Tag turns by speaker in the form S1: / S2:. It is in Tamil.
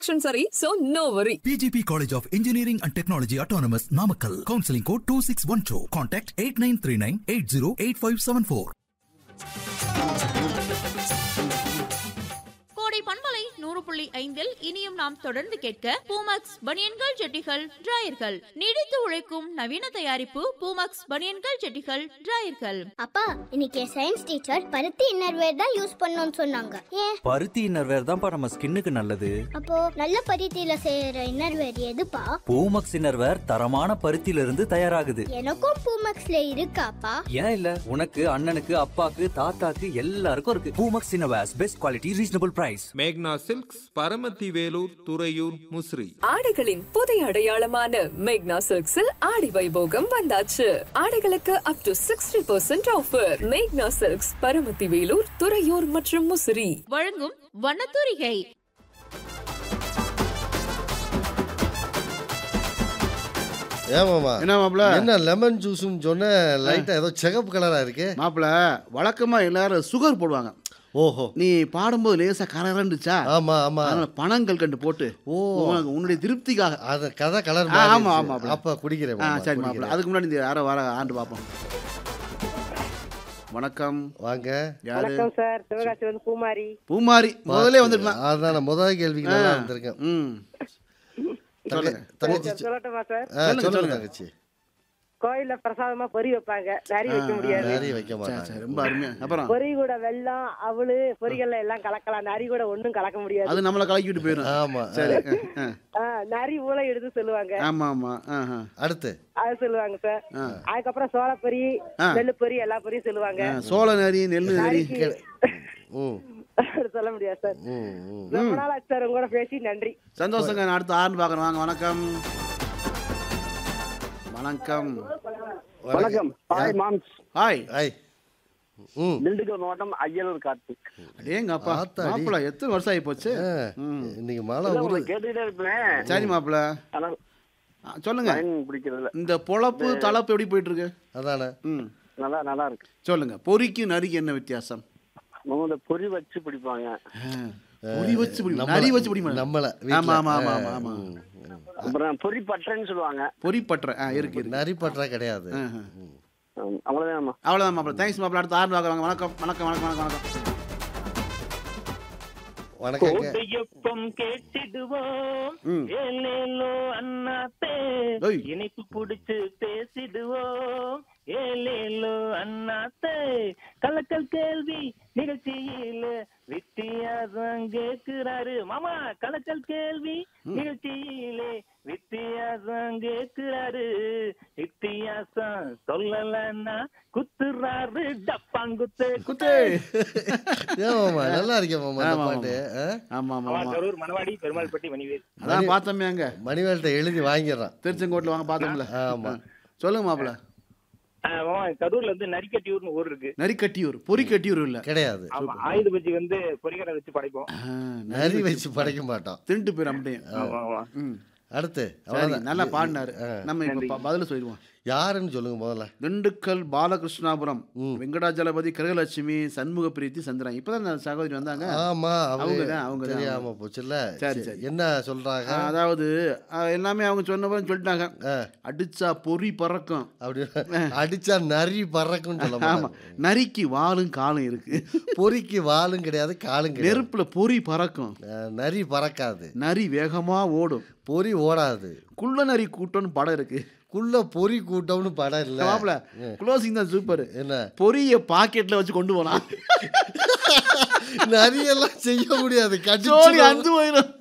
S1: சரி so no worry
S2: PGP College of Engineering and Technology Autonomous Namakkal. Counseling code 2612. Contact 8939 808574.
S3: கோடை பண்பலை நூறு புள்ளி ஐந்தில் இனியும் நாம் தொடர்ந்து கேட்க பூமக்ஸ் பனியன்கள் ஜெட்டிகள் டிராயர்கள் நீடித்து உழைக்கும் நவீன தயாரிப்பு பூமக்ஸ் பனியன்கள் ஜெட்டிகள் டிராயர்கள்
S4: அப்பா இன்னைக்கு சயின்ஸ் டீச்சர் பருத்தி இன்னர்வேர் தான் யூஸ் பண்ணணும்னு சொன்னாங்க ஏன்
S5: பருத்தி இன்னர்வேர் தான்ப்பா நம்ம ஸ்கின்னுக்கு நல்லது
S4: அப்போ நல்ல பருத்தியில செய்யற இன்னர்வேர் எதுப்பா
S5: பூமக்ஸ் இன்னர்வேர் தரமான பருத்தியில இருந்து தயாராகுது
S4: எனக்கும் பூமக்ஸ்ல இருக்காப்பா
S5: ஏன் இல்ல உனக்கு அண்ணனுக்கு அப்பாக்கு தாத்தாக்கு எல்லாருக்கும் இருக்கு Poomex innerwears best quality reasonable price
S6: மேக்னா சில்க்ஸ் பரமத்தி வேலூர் துறையூர் முசிறி
S1: ஆடைகளின் புதிய அடையாளமான மேக்னா சில்க்ஸில் ஆடி வைபோகம் வந்தாச்சு ஆடைகளுக்கு up to sixty percent offer மேக்னா சில்க்ஸ் பரமத்தி வேலூர் துறையூர் மற்றும் முசிறி
S3: வழங்கும் வண்ணத்தூரிகை
S7: ஏமாமா
S8: என்ன மாப்பிள
S7: என்ன லெமன் ஜூஸ்னு சொன்ன லைட்டா ஏதோ சிகப்பு கலரா இருக்கு
S8: மாப்பிள வழக்கமா எல்லாரும் சுகர் போடுவாங்க
S7: ஓஹோ
S8: நீ பாடும்போது லேசா கரகரண்டுச்சா
S7: ஆமா ஆமா
S8: அதனால பணங்கள் கண்டு போட்டு
S7: ஓ.
S8: உனக்கு உன்னுடைய திருப்திக்காக
S7: அத கதை கலர்
S8: ஆ, ஆமா, ஆமா, மாப்ள.
S7: அப்ப குடிக்கிறேன்
S8: ஆ
S7: மாமா,
S8: சரி மாப்பிள
S7: குடிக்கிறேன்.
S8: அதுக்கு முன்னாடி இந்த யாரோ வர ஆண்டு பார்ப்போம் வணக்கம்
S7: வாங்க
S8: யாரு
S9: வணக்கம் சார் சிவகாசி வந்து பூமாரி
S8: பூமாரி முதல்ல வந்துருக்கலாம்
S7: அதான் முதல் கேள்விக்கு நல்லா இருந்திருக்கேன்
S8: ம் சொல்லுங்க
S7: தங்கச்சி
S9: சொல்லட்டுமா சார்
S7: ஆ,
S8: சொல்லுங்க,
S7: சொல்லுங்க
S8: சொல்லுங்க.
S7: தங்கச்சி
S9: கோயில்ல பிரசாதமா பொரி வைப்பாங்க நிறைய வைக்க முடியாது
S7: நிறைய வைக்க
S8: சரி,
S7: மாட்டாங்க
S8: சரி, ரொம்ப அருமையா அப்புறம்
S9: பொரி கூட வெல்லம் அவளு பொரிகள்ல எல்லாம் கலக்கலாம் நரி கூட ஒண்ணும் கலக்க முடியாது
S8: அது நம்மளை கலக்கிட்டு போயிடும்
S7: ஆமா
S8: சரி ஆ,
S9: ஆ, நரி ஊழ எடுத்து சொல்லுவாங்க
S8: ஆ. ஆமா ஆமா ஆஹா.
S7: அடுத்து
S9: அது சொல்லுவாங்க சார்
S8: ஆ.
S9: அதுக்கப்புறம் சோளப்பொரி
S8: ஆ.
S9: நெல்லு பொரி எல்லா பொரியும் சொல்லுவாங்க
S8: ஆ, சோள நரி நெல்லு நரி
S9: நரிக்கு
S7: ம்
S9: சொல்ல முடியாது சார்
S7: ம் ம்
S9: ரொம்ப நாள் ஆச்சு சார் உங்க கூட பேசி நன்றி
S8: சந்தோஷங்க நான் அடுத்து ஆறு பார்க்கணும் வாங்க வணக்கம் வணக்கம்
S7: வணக்கம்
S10: ஹாய் மாம்ஸ்
S8: ஹாய்
S7: ஐ ம்
S10: திண்டுக்கல் மாவட்டம் ஐயலூர் கார்த்திக்
S8: அடேங்க அப்பா
S7: ஆத்தாடி.
S8: மாப்பிள எத்தனை வருஷம் ஆகி போச்சு
S7: ஆ,
S8: ம்.
S7: இன்னைக்கு மழை
S10: இல்ல,
S7: உரு
S10: உங்களை கேட்டுக்கிட்டே இருப்பேன்
S8: சரி மாப்பிள
S10: ஆனா
S8: ஆ, சொல்லுங்க
S10: லைன் பிடிக்கிறதுல
S8: இந்த பொழப்பு தளப்பு எப்படி போயிட்டு இருக்கு
S7: அதானே
S8: ம்
S10: நல்லா நல்லா இருக்கு
S8: சொல்லுங்க பொறிக்கும் நரிக்கு என்ன வித்தியாசம்
S10: அவங்க இந்த பொறி வச்சு பிடிப்பாங்க
S8: பொறி வச்சு பிடி
S7: நம்மள-
S8: நரி வச்சு பிடி
S7: நம்மள
S8: ஆமா ஆமா ஆமா ஆமா ஆமா
S10: அப்புறம் பொறி பட்டறைன்னு சொல்லுவாங்க
S8: பொறி பற்ற ஆ இருக்கு இருக்கு
S7: நரி பற்றா கிடையாது
S8: ஆஹா.
S10: ஆம், அவ்வளவுதான்மா
S8: அவ்வளவுதான் மாப்பிள தேங்க்ஸ் மாப்பிள அடுத்து ஆறு பார்க்குறாங்க வணக்கம் வணக்கம் வணக்கம் வணக்கம் வணக்கம்
S7: வணக்கங்க
S11: கோட்டையப்பம் கேட்டிடுவோம்
S8: ம்.
S11: ஏலேலோ அண்ணாத்தே
S8: ஏய்.
S11: இனிப்பு புடிச்சு பேசிடுவோம் ஏலேலோ அண்ணாத்தே கலக்கல் கேள்வி நிகழ்ச்சியில வித்தியாசம் கேக்குறாரு மாமா கலக்கல் கேள்வி நிகழ்ச்சியிலே வித்தியாசம் கேக்குறாரு வித்தியாசம் சொல்லலன்னா குத்துறாரு டப்பாங்குத்து
S8: குத்து
S7: ஏன் மாமா நல்லா இருக்கேன் மாமா அந்த
S8: ஆமா,
S7: பாட்டு ஆ?
S8: ஆமா ஆமா ஆமா
S11: கரூர் மணவாடி பெருமாள்பட்டி மணிவேல்
S8: அதான் பார்த்தோமே அங்க
S7: மணிவேல்கிட்ட எழுதி வாங்கிடுறான்
S8: திருச்செங்கோட்டில் வாங்க பார்த்தோம்ல
S7: ஆமா.
S8: சொல்லுங்க மாப்பிள
S11: கரூர்ல வந்து நரிக்கட்டியூர்னு ஊர் இருக்கு
S8: நரிக்கட்டியூர் பொறிக்கட்டியூர் இல்ல
S7: கிடையாது
S11: ஆமா ஆயுத பஜ்ஜி வந்து பொறிக்கடை வச்சு படைப்போம்
S8: ஆ,
S7: நரி வச்சு படைக்க மாட்டோம்
S8: திருட்டு பேர் அப்படியே
S11: ஆமா ஆமா
S8: ம்
S7: அடுத்து
S8: சரி,
S7: அவ்வளவுதான்.
S8: நல்லா பாடினாரு
S7: ஆ.
S8: நம்ம இப்ப ப- பதில் சொல்லிடுவோம்
S7: யாருன்னு சொல்லுங்க முதல்ல
S8: திண்டுக்கல் பாலகிருஷ்ணாபுரம்
S7: ம்.
S8: வெங்கடாஜலபதி கிரகலட்சுமி சண்முக பிரீத்தி சந்திரன் இப்பதான் அந்த சகோதரி வந்தாங்க
S7: ஆமா அவங்க
S8: அவங்கதான், அவங்கதான்,
S7: தெரியாம போச்சுல்ல
S8: சரி,
S7: சரி,
S8: சரி.
S7: என்ன சொல்றாங்க
S8: ஆ, அதாவது ஆ, எல்லாமே அவங்க சொன்னபோது சொல்லிட்டாங்க
S7: ஆ,
S8: அடிச்சா பொறி பறக்கும்
S7: அப்படி அடிச்சா நரி பறக்கும்னு சொல்ல
S8: ஆமா
S7: மாட்டாங்க.
S8: நரிக்கு வாலும் காலும் இருக்கு
S7: பொறிக்கு வாலும் கிடையாது காலும் கிடையாது
S8: நெருப்புல பொறி பறக்கும்
S7: ஆ, நரி பறக்காது
S8: நரி வேகமா ஓடும்
S7: பொறி ஓடாது
S8: குள்ள நரி கூட்டம்னு படம் இருக்கு
S7: குள்ள பொறி கூட்டம்னு படம் இல்ல
S8: மாப்பிள க்ளோசிங் தான் சூப்பர்
S7: என்ன
S8: பொரிய பாக்கெட்ல வச்சு கொண்டு போலாம்
S7: நரியெல்லாம் செய்ய முடியாது
S8: சோழி
S7: கடிச்சு
S8: அஞ்சு போயிடும்